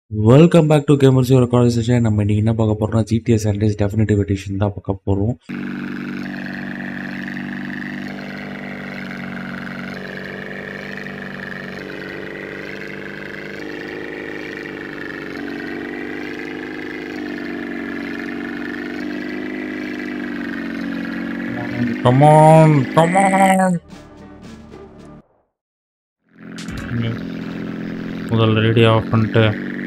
Welcome back to gamers ஒரு conversation நம்ம இன்னைக்கு என்ன பார்க்க போறோம்னா ஜிடிஎஸ் சாண்டேஸ் டெஃபினட்டிவ் எடிஷன் தான் பார்க்க போகிறோம் Come on, come on. முதல்ல ரெடி ஆஃப் பண்ணிட்டு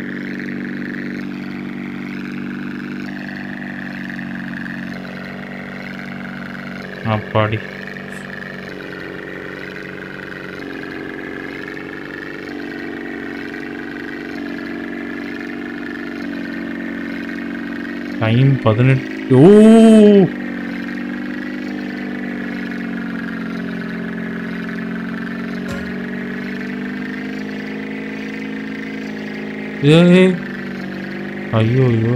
அப்பாடி டைம் பதினெட்டு ஓ ஏய் ஐயோ ஐயோ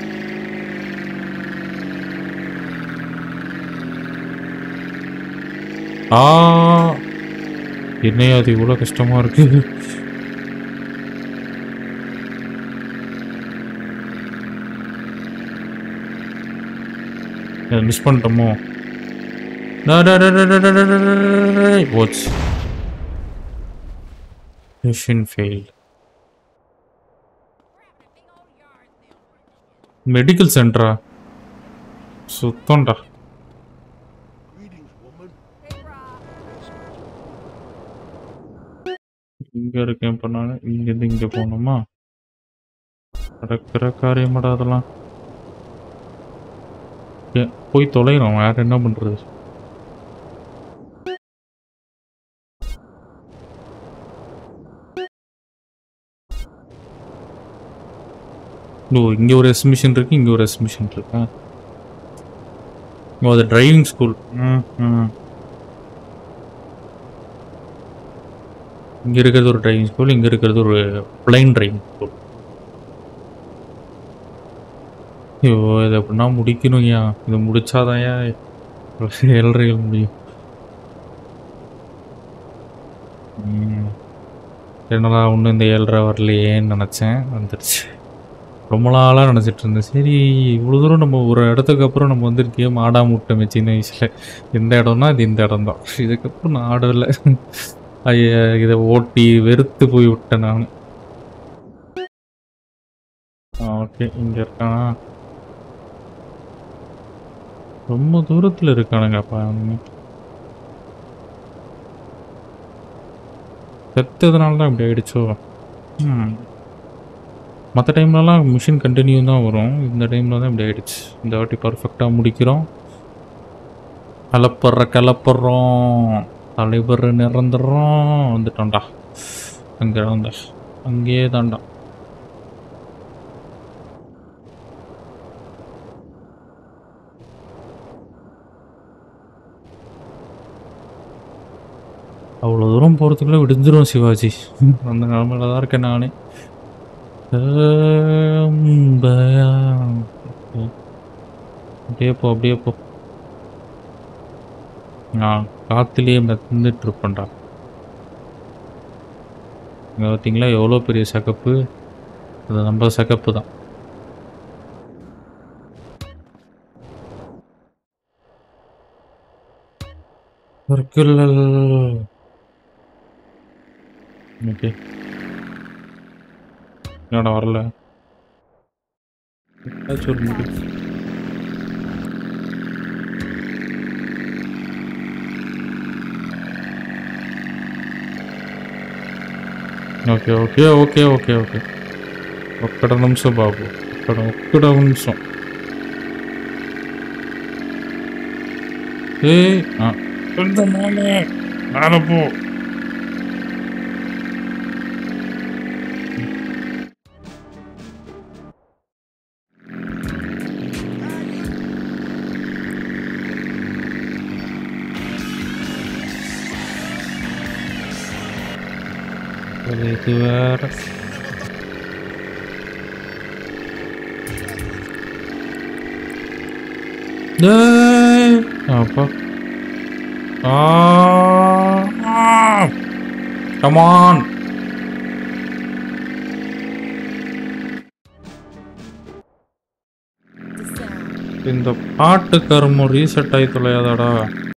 ஆ என்னையா அது இவ்வளோ கஷ்டமா இருக்கு மிஸ் பண்ணிட்டோமோ போச்சு மிஷின் ஃபெயில் மெடிக்கல் சென்டரா சுத்தம்டா இங்க இருக்கேன் இப்ப நான் இங்கிருந்து இங்க போகணுமா நடக்கிற காரியமாடா அதெல்லாம் ஏ, போய் தொலைகிறோம் வேற என்ன பண்றது ஓ இங்க ஒரு எஸ்மிஷன் இருக்கு இங்க ஒரு எஸ்மிஷன் இருக்கா ஓ அது டிரைவிங் ஸ்கூல் ம் ம் இங்க இருக்கிறது ஒரு டிரைவிங் ஸ்கூல் இங்க இருக்கிறது ஒரு பிளைன் டிரைவிங் ஸ்கூல் ஐயோ இது எப்படின்னா முடிக்கணும் ஐயா இது முடிச்சாதான் ஏழரைகள் முடியும் ம். என்னடா ஒன்றும் இந்த ஏழரை வரலையேன்னு நினச்சேன் வந்துடுச்சு ரொம்ப நாளாக நினச்சிட்டு இருந்தேன் சரி இவ்வளோ தூரம் நம்ம ஒரு இடத்துக்கு அப்புறம் நம்ம வந்து கேம் ஆடாம விட்டோமே சின்ன வயசில் இந்த இடம்னா இது இந்த இடம் தான் இதுக்கப்புறம் நான் ஆடவில்லை ஐய இதை ஓட்டி வெறுத்து போய் விட்டேன் நான் ஓகே இங்கே இருக்கானா ரொம்ப தூரத்தில் இருக்கானுங்கப்பா அவனுங்க செத்ததுனால தான் இப்படி ஆயிடுச்சோ ம் மற்ற டைம்லலாம் மிஷின் கண்டினியூ தான் வரும் இந்த டைமில் தான் இப்படி ஆயிடுச்சு இந்த வாட்டி பர்ஃபெக்டாக முடிக்கிறோம் கலப்படுற கலப்படுறோம் தலைவர் நிரந்தரம் வந்துட்டோம்டா அங்கே வந்த அங்கேயே தான்டா அவ்வளோ தூரம் போகிறதுக்குள்ளே விடிஞ்சிரும் சிவாஜி அந்த நிலமையில தான் இருக்கேன் நானே பயா அப்படியே போ அப்படியே போ நான் காத்துலேயே மிதந்துட்டு இருப்பேன்டா இங்கே பார்த்தீங்களா எவ்வளோ பெரிய சகப்பு அது நம்ம சகப்பு தான் ஓகே என்னடா வரல ஏதாச்சும் ஒரு முடிவு. Okay okay okay okay okay ఒక్కడ నిమిషం బాబు ఒక్కడ ఒక్కడ నిమిషం ఏ ఎంత మేలే మేలపో இது வேற டேய் அப்பா ஆ கம் ஆன் இந்த பாட்டு கருமம் ரீசெட் ஆகி தொலையாதாடா